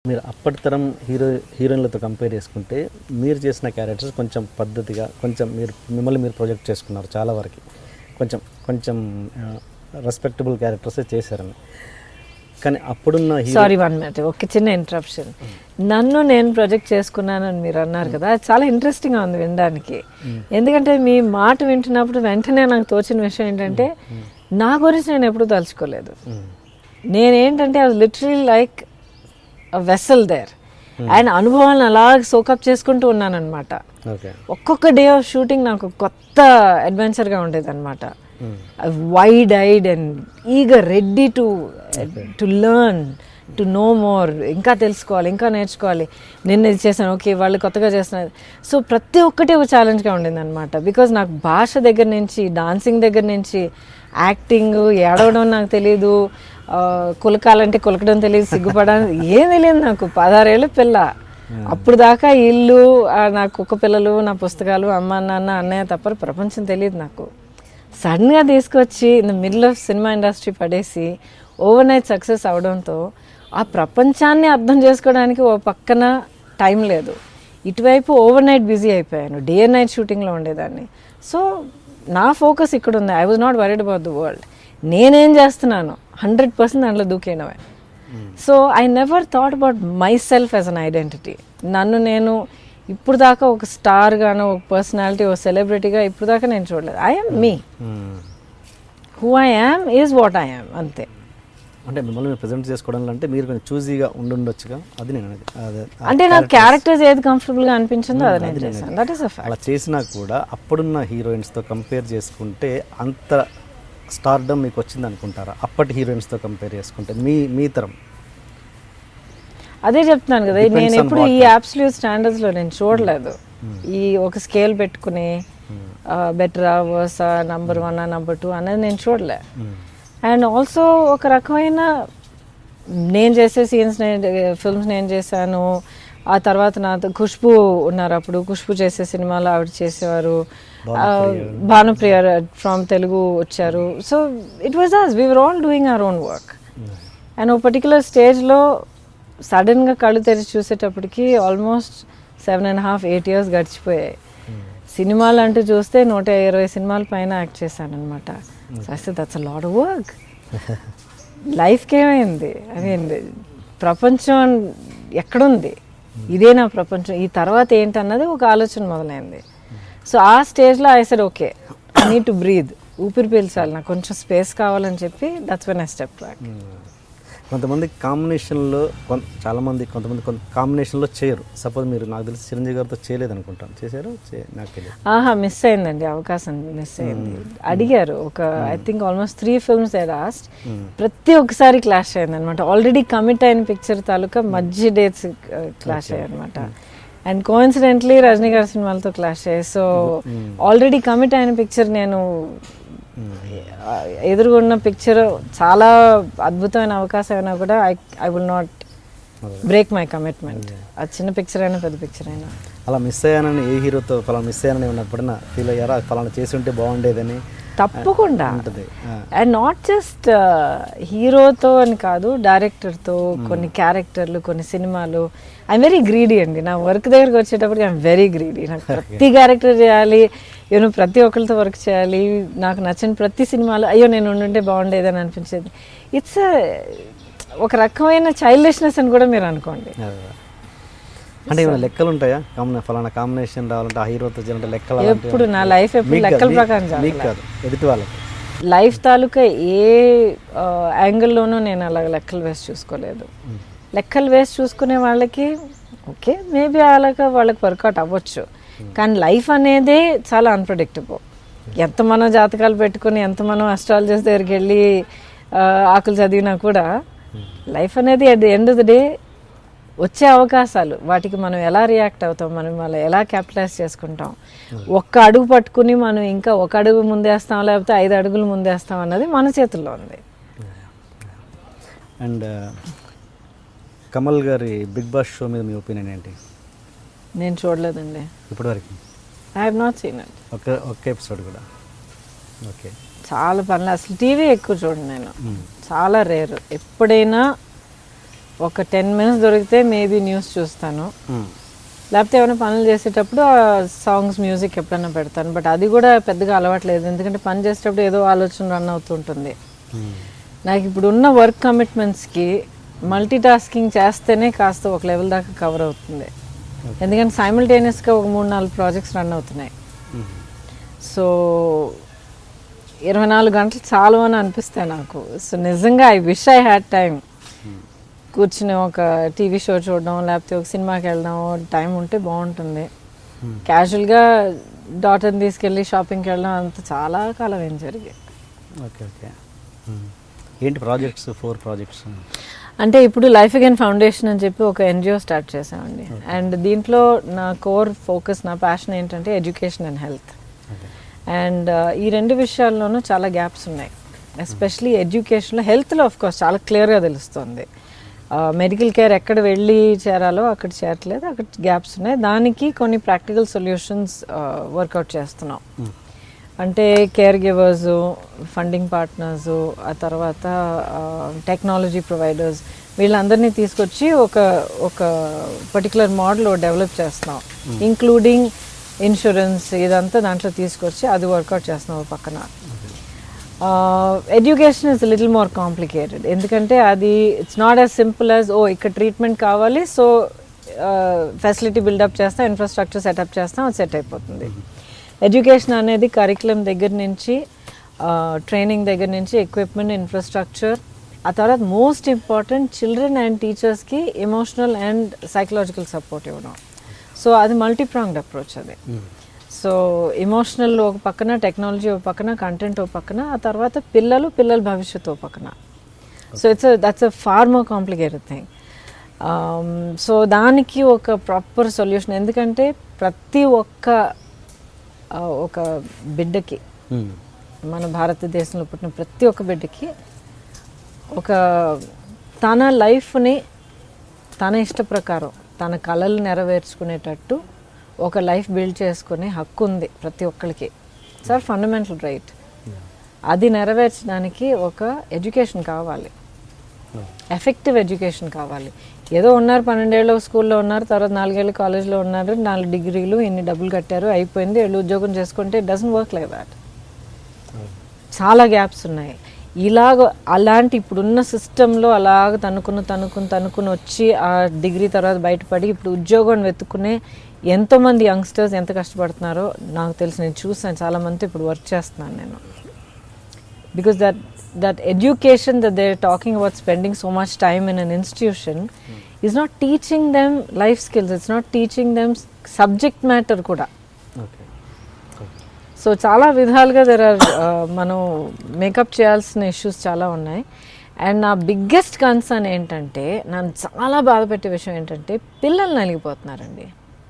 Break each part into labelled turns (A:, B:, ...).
A: మీరు అప్పటి తరం హీరో హీరోయిన్లతో కంపేర్ చేసుకుంటే మీరు చేసిన క్యారెక్టర్స్ కొంచెం పద్ధతిగా కొంచెం మీరు మిమ్మల్ని మీరు ప్రొజెక్ట్ చేసుకున్నారు చాలా వరకు కొంచెం కొంచెం రెస్పెక్టబుల్ క్యారెక్టర్సే చేశారని కానీ అప్పుడున్న హీరో
B: సారీ వన్ మినిట్ ఒక చిన్న ఇంటరప్షన్ నన్ను నేను ప్రొజెక్ట్ చేసుకున్నానని మీరు అన్నారు కదా అది చాలా ఇంట్రెస్టింగ్గా ఉంది వినడానికి ఎందుకంటే మీ మాట వింటున్నప్పుడు వెంటనే నాకు తోచిన విషయం ఏంటంటే నా గురించి నేను ఎప్పుడూ తలుచుకోలేదు నేనేంటంటే అది literally like vessel there and అనుభవాలను అలా సోకప్ చేసుకుంటూ ఉన్నానన్నమాట
A: ఓకే
B: ఒక్కొక్క డే ఆఫ్ షూటింగ్ నాకు కొత్త అడ్వెంచర్గా ఉండేది అనమాట wide eyed and eager ready to to learn to know more ఇంకా తెలుసుకోవాలి ఇంకా నేర్చుకోవాలి నిన్న ఇది చేశాను ఓకే వాళ్ళు కొత్తగా చేస్తున్నారు సో ప్రతి ఒక్కటి ఒక ఛాలెంజ్గా ఉండింది అనమాట బికాజ్ నాకు భాష దగ్గర నుంచి డాన్సింగ్ దగ్గర నుంచి యాక్టింగ్ ఏడవడం నాకు తెలియదు ఆ, కులకాలంటే కులకడం తెలియదు సిగ్గుపడాలి ఏం తెలియదు నాకు పదహారేళ్ళ పిల్ల అప్పుడు దాకా ఇల్లు ఆ, నా కుక్క పిల్లలు నా పుస్తకాలు అమ్మ నాన్న అన్నయ్య తప్ప ప్రపంచం తెలియదు నాకు సడన్గా తీసుకొచ్చి in the middle of cinema industry పడేసి ఓవర్ నైట్ సక్సెస్ అవడంతో ఆ ప్రపంచాన్ని అర్థం చేసుకోవడానికి ఓ పక్కన టైం లేదు ఇటువైపు ఓవర్ నైట్ బిజీ అయిపోయాను డే అండ్ నైట్ షూటింగ్లో ఉండేదాన్ని సో నా ఫోకస్ ఇక్కడ ఉంది I was not worried about the world నేనేం చేస్తున్నాను హండ్రెడ్ పర్సెంట్ దాంట్లో దూకేయడమే so I never thought about myself as an identity నన్ను నేను ఇప్పుడు దాకా ఒక స్టార్ గాను ఒక పర్సనాలిటీ ఒక సెలబ్రిటీగా ఇప్పుడు దాకా నేను చూడలేదు I'm me who I am is what I am అంతే
A: అంటే మిమ్మల్ని మీరు ప్రజెంట్ చేసుకోవడం అంటే మీరు కొంచెం చూజీగా ఉండుండొచ్చుగా అది నేను అనేది అదే ఆ
B: అంటే నాకు క్యారెక్టర్స్ ఏది కంఫర్టబుల్గా అనిపించిందో అది నేను చేశాను దట్ ఈస్ అ ఫ్యాక్ట్
A: అలా చేసినా కూడా అప్పుడున్న హీరోయిన్స్తో కంపేర్ చేసుకుంటే అంత స్టార్డమ్ మీకు వచ్చింది అనుకుంటారా అప్పటి హీరోయిన్స్తో కంపేర్ చేసుకుంటే మీ మీ తరం
B: అదే చెప్తున్నాను కదా
A: Depends
B: నేను
A: on
B: ఎప్పుడు
A: what
B: ఈ అబ్సల్యూట్ స్టాండర్డ్స్ లో నేను చూడలేదు ఈ ఒక స్కేల్ పెట్టుకుని బెటరా వర్సా నంబర్ వన్ నంబర్ టూ అనేది నేను చూడలే అండ్ ఆల్సో ఒక రకమైన నేను చేసే సీన్స్ నేను ఫిల్మ్స్ నేను చేశాను ఆ తర్వాత నాతో ఖుష్బు ఉన్నారు అప్పుడు ఖుష్బు చేసే సినిమాలు ఆవిడ చేసేవారు ఆ, భానుప్రియ ఫ్రమ్ తెలుగు వచ్చారు so it was as we're all doing our own work and ఒక పర్టికులర్ స్టేజ్లో సడన్గా కళ్ళు తెరిచి చూసేటప్పటికి almost seven and half eight years గడిచిపోయాయి సినిమాలు అంటూ చూస్తే నూట ఇరవై సినిమాల పైన యాక్ట్ చేశాను అనమాట so that's a lot of work లైఫ్కి ఏమైంది ఐ మీన్ ప్రపంచం ఎక్కడుంది ఇదే నా ప్రపంచం ఈ తర్వాత ఏంటన్నది ఒక ఆలోచన మొదలైంది సో ఆ స్టేజ్లో I said okay I need to breathe ఊపిరి పీల్చాలి నాకు కొంచెం స్పేస్ కావాలని చెప్పి that's when I step back
A: కొంతమంది కాంబినేషన్లో కొంత చాలామంది కొంతమంది కొంత కాంబినేషన్లో చేయరు సపోజ్ మీరు నాకు తెలిసి చిరంజీవి గారితో చేయలేదు అనుకుంటాను చేశారు చే- నాకు తెలియదు
B: ఆహా మిస్ అయిందండి అవకాశం మిస్ అయింది అడిగారు ఒక I think almost three films they lost ప్రతి ఒక్కసారి క్లాష్ అయింది అనమాట ఆల్రెడీ కమిట్ అయిన పిక్చర్ తాలూకా మధ్య డేట్స్ క్లాష్ అయ్యాయి అనమాట అండ్ కోఇన్సిడెంట్లీ రజనీ గారి సినిమాలతో క్లాష్ అయ్యాయి సో ఆల్రెడీ కమిట్ అయిన పిక్చర్ నేను ఆ, ఎదురుగున్న పిక్చర్ చాలా అద్భుతమైన అవకాశం అయినా కూడా I I will not break my commitment అది చిన్న పిక్చర్ అయినా పెద్ద పిక్చర్ అయినా
A: అలా మిస్ అయ్యానని ఏ హీరోతో ఫలానా మిస్ అయ్యానని ఏమన్నా ఎప్పుడన్నా ఫీల్ అయ్యారా ఫలానా చేసి ఉంటే బాగుండేదని
B: తప్పకుండా
A: ఉంటుంది ఆ,
B: అండ్ నాట్ జస్ట్ హీరోతో అని కాదు డైరెక్టర్తో కొన్ని క్యారెక్టర్లు కొన్ని సినిమాలు ఐఎమ్ వెరీ గ్రీడీ అండి నా వర్క్ దగ్గరికి వచ్చేటప్పటికి ఐఎమ్ వెరీ గ్రీడీ నాకు ప్రతి క్యారెక్టర్ చేయాలి నేను ప్రతి ఒక్కరితో వర్క్ చేయాలి నాకు నచ్చిన ప్రతి సినిమాలో అయ్యో నేను ఉండుంటే బాగుండేదని అనిపించేది ఇట్స్ ఒక రకమైన చైల్డిష్నెస్ అని కూడా మీరు అనుకోండి
A: అదే. అంటే ఏమైనా లెక్కలు ఉంటాయా కాంబినే ఫలానా కాంబినేషన్ రావాలంటే ఆ హీరోతో చేయాలంటే లెక్కలు అలాంటివి
B: ఎప్పుడు నా లైఫ్ ఎప్పుడు
A: మీకు
B: లెక్కల
A: కాదు,
B: ప్రకారం
A: మీకు-
B: జరగలేదు.
A: మీకు కాదు ఎదుటి వాళ్ళకి
B: లైఫ్ తాలూకా ఏ ఆ, యాంగిల్లోనూ నేను అలా లెక్కలు వేసి చూసుకోలేదు లెక్కలు వేసి చూసుకునే వాళ్ళకి ఓకే మేబీ అలాగా వాళ్ళకి వర్కౌట్ అవ్వచ్చు కానీ లైఫ్ అనేదే చాలా అన్ప్రడిక్టబుల్ ఎంత మనం జాతకాలు పెట్టుకుని ఎంత మనం అస్ట్రాలజర్స్ దగ్గరికి వెళ్ళి ఆ, ఆకులు చదివినా కూడా లైఫ్ అనేది at the end of the day వచ్చే అవకాశాలు వాటికి మనం ఎలా రియాక్ట్ అవుతాం మనం వాళ్ళు ఎలా క్యాపిటలైజ్ చేసుకుంటాం ఒక్క అడుగు పట్టుకుని మనం ఇంకా ఒక అడుగు ముందేస్తాం లేకపోతే ఐదు అడుగులు ముందేస్తాం అన్నది మన చేతుల్లో ఉంది
A: అండ్ కమల్ గారి బిగ్ బాస్ షో మీద మీ ఒపీనియన్ ఏంటి
B: నేను చూడలేదండి
A: ఇప్పటివరకు
B: I have not seen it
A: ఒక్క ఒక్క ఎపిసోడ్ కూడా ఓకే
B: చాలా పనులు అసలు టీవీ ఎక్కువ చూడండి నేను చాలా రేరు ఎప్పుడైనా ఒక టెన్ మినిట్స్ దొరికితే మేబీ న్యూస్ చూస్తాను లేకపోతే ఏమైనా పనులు చేసేటప్పుడు ఆ సాంగ్స్ మ్యూజిక్ ఎప్పుడైనా పెడతాను బట్ అది కూడా పెద్దగా అలవాట్లేదు ఎందుకంటే పని చేసేటప్పుడు ఏదో ఆలోచన రన్ అవుతుంటుంది నాకు ఇప్పుడు ఉన్న వర్క్ కమిట్మెంట్స్కి మల్టీ టాస్కింగ్ చేస్తేనే కాస్త ఒక లెవెల్ దాకా కవర్ అవుతుంది ఎందుకంటే సైమిల్టేనియస్గా ఒక మూడు నాలుగు ప్రాజెక్ట్స్ రన్ అవుతున్నాయి సో ఇరవై నాలుగు గంటలు చాలు అని అనిపిస్తాయి నాకు సో నిజంగా I wish I had time కూర్చుని ఒక టీవీ షో చూడడం లేకపోతే ఒక సినిమాకి వెళ్ళడం టైం ఉంటే బాగుంటుంది క్యాజువల్గా డాటర్ని తీసుకెళ్ళి షాపింగ్కి వెళ్ళడం అంత చాలా కాలం ఏం జరిగాయి
A: ఓకే ఓకే ఏంటి ప్రాజెక్ట్స్ ఫోర్ ప్రాజెక్ట్స్
B: అంటే ఇప్పుడు లైఫ్ అగైన్ ఫౌండేషన్ అని చెప్పి ఒక ఎన్జిఓ స్టార్ట్ చేసామండి అండ్ దీంట్లో నా కోర్ ఫోకస్ నా ప్యాషన్ ఏంటంటే ఎడ్యుకేషన్ అండ్ హెల్త్ అండ్ ఈ రెండు విషయాల్లోనూ చాలా గ్యాప్స్ ఉన్నాయి ఎస్పెషలీ ఎడ్యుకేషన్లో హెల్త్లో ఆఫ్ కోర్స్ చాలా క్లియర్గా తెలుస్తుంది మెడికల్ కేర్ ఎక్కడ వెళ్ళి చేరాలో అక్కడ చేరట్లేదు అక్కడ గ్యాప్స్ ఉన్నాయి దానికి కొన్ని ప్రాక్టికల్ సొల్యూషన్స్ వర్కౌట్ చేస్తున్నాం అంటే కేర్ గివర్స్ ఫండింగ్ పార్ట్నర్స్ ఆ తర్వాత టెక్నాలజీ ప్రొవైడర్స్ వీళ్ళందరినీ తీసుకొచ్చి ఒక ఒక పర్టికులర్ మోడల్ డెవలప్ చేస్తున్నాం ఇంక్లూడింగ్ ఇన్సూరెన్స్ ఇదంతా దాంట్లో తీసుకొచ్చి అది వర్కౌట్ చేస్తున్నాం ఓ పక్కన education is little more complicated ఎందుకంటే అది it's not as simple as ఓ ఇక్కడ ట్రీట్మెంట్ కావాలి సో ఫెసిలిటీ బిల్డప్ చేస్తాం ఇన్ఫ్రాస్ట్రక్చర్ సెటప్ చేస్తాం అది సెట్ అయిపోతుంది ఎడ్యుకేషన్ అనేది కరికులం దగ్గర నుంచి ట్రైనింగ్ దగ్గర నుంచి ఎక్విప్మెంట్ ఇన్ఫ్రాస్ట్రక్చర్ ఆ తర్వాత మోస్ట్ ఇంపార్టెంట్ చిల్డ్రన్ అండ్ టీచర్స్కి ఎమోషనల్ అండ్ సైకలాజికల్ సపోర్ట్ ఇవ్వడం సో అది మల్టీ ప్రాంగ్డ్ అప్రోచ్ అది సో ఎమోషనల్ ఒక పక్కన టెక్నాలజీ ఒక పక్కన కంటెంట్ ఒక పక్కన ఆ తర్వాత పిల్లలు పిల్లల భవిష్యత్తు ఒక పక్కన so it's that's a far more complicated thing so దానికి ఒక ప్రాపర్ సొల్యూషన్ ఎందుకంటే ప్రతి ఒక్క ఆ, ఒక బిడ్డకి మన భారతదేశంలో పుట్టిన ప్రతి ఒక్క బిడ్డకి ఒక తన లైఫ్ని తన ఇష్ట ప్రకారం తన కళలు నెరవేర్చుకునేటట్టు ఒక లైఫ్ బిల్డ్ చేసుకునే హక్కు ఉంది ప్రతి ఒక్కరికి సార్ ఫండమెంటల్ రైట్ అది నెరవేర్చడానికి ఒక ఎడ్యుకేషన్ కావాలి ఎఫెక్టివ్ ఎడ్యుకేషన్ కావాలి ఏదో ఉన్నారు పన్నెండేళ్ళు స్కూల్లో ఉన్నారు తర్వాత నాలుగేళ్ళు కాలేజ్లో ఉన్నారు నాలుగు డిగ్రీలు ఇన్ని డబ్బులు కట్టారు అయిపోయింది వీళ్ళు ఉద్యోగం చేసుకుంటే డజన్ వర్క్ లైక్ దాట్ చాలా గ్యాప్స్ ఉన్నాయి ఇలాగ అలాంటి ఇప్పుడున్న సిస్టంలో అలాగ తనుకుని తనుకుని తనుకుని వచ్చి ఆ డిగ్రీ తర్వాత బయటపడి ఇప్పుడు ఉద్యోగం వెతుక్కునే ఎంతోమంది యంగ్స్టర్స్ ఎంత కష్టపడుతున్నారో నాకు తెలిసి నేను చూసాను చాలా మంది ఇప్పుడు వర్క్ చేస్తున్నాను నేను because that that education that they're talking about spending so much time in an institution is not teaching them life skills it's not teaching them s- subject matter కూడా
A: ఓకే
B: సో చాలా విధాలుగా there are మనం make up చేయాల్సిన issues చాలా ఉన్నాయి and నా biggest concern ఏంటంటే నన్ను చాలా బాధ పెట్టే విషయం ఏంటంటే పిల్లలు నలిగిపోతున్నారండి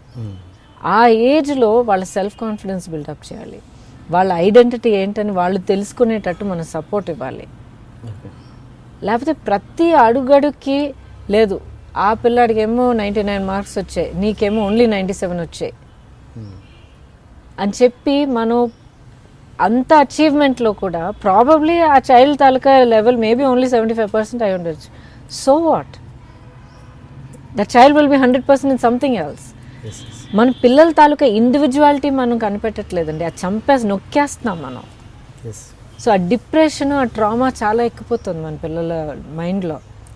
B: ఆ ఏజ్లో వాళ్ళ సెల్ఫ్ కాన్ఫిడెన్స్ బిల్డప్ చేయాలి వాళ్ళ ఐడెంటిటీ ఏంటని వాళ్ళు తెలుసుకునేటట్టు మనం సపోర్ట్ ఇవ్వాలి
A: ఓకే
B: లేకపోతే ప్రతి అడుగడుక్కి లేదు ఆ పిల్లాడికి ఏమో నైంటీ నైన్ మార్క్స్ వచ్చాయి నీకేమో ఓన్లీ నైంటీ సెవెన్ వచ్చాయి అని చెప్పి మనం అంత అచీవ్మెంట్లో కూడా ప్రాబబ్లీ ఆ చైల్డ్ తాలూకా level maybe only seventy five percent అయి ఉండొచ్చు so what the child will be hundred percent in something else
A: yes yes
B: మన పిల్లల తాలూకా ఇండివిజువాలిటీ మనం కనిపెట్టట్లేదండి అది చంపేసి నొక్కేస్తున్నాం మనం
A: ఎస్
B: సో ఆ డిప్రెషన్ ఆ ట్రామా చాలా ఎక్కిపోతుంది మన పిల్లల మైండ్లో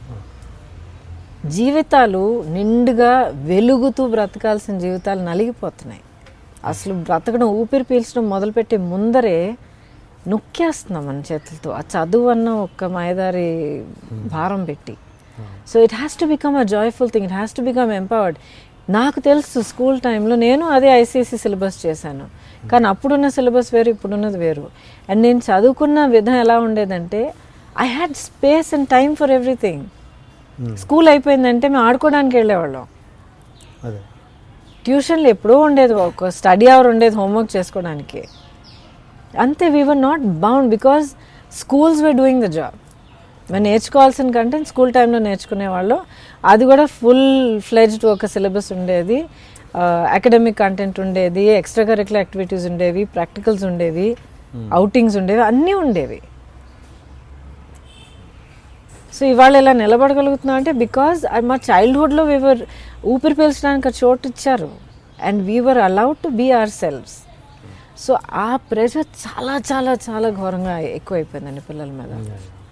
B: జీవితాలు నిండుగా వెలుగుతూ బ్రతకాల్సిన జీవితాలు నలిగిపోతున్నాయి అసలు బ్రతకడం ఊపిరి పీల్చడం మొదలుపెట్టే ముందరే నొక్కేస్తున్నాం మన చేతులతో ఆ చదువు అన్న ఒక్క మాయదారి భారం పెట్టి so it has to become a joyful thing it has to become empowered నాకు తెలుసు స్కూల్ టైంలో నేను అదే ఐసీఎస్సీ సిలబస్ చేశాను కానీ అప్పుడున్న సిలబస్ వేరు ఇప్పుడున్నది వేరు అండ్ నేను చదువుకున్న విధం ఎలా ఉండేదంటే I had space and time for everything school అయిపోయిందంటే మేము ఆడుకోవడానికి వెళ్ళేవాళ్ళం
A: అదే
B: ట్యూషన్లు ఎప్పుడూ ఉండేది ఒక స్టడీ అవర్ ఉండేది హోంవర్క్ చేసుకోవడానికి అంతే we were not bound because schools were doing the job మేము నేర్చుకోవాల్సిన కంటెంట్ స్కూల్ టైంలో నేర్చుకునేవాళ్ళు అది కూడా ఫుల్ ఫ్లెజ్డ్ ఒక సిలబస్ ఉండేది అకాడమిక్ కంటెంట్ ఉండేది ఎక్స్ట్రా కరికులర్ యాక్టివిటీస్ ఉండేవి ప్రాక్టికల్స్ ఉండేవి అవుటింగ్స్ ఉండేవి అన్నీ ఉండేవి సో ఇవాళ ఇలా నిలబడగలుగుతున్నా అంటే బికాజ్ మా చైల్డ్హుడ్లో వీవర్ ఊపిరి పీల్చడానికి ఆ చోటు ఇచ్చారు and we were allowed to be ourselves so ఆ ప్రెషర్ చాలా చాలా చాలా ఘోరంగా ఎక్కువైపోయిందండి పిల్లల మీద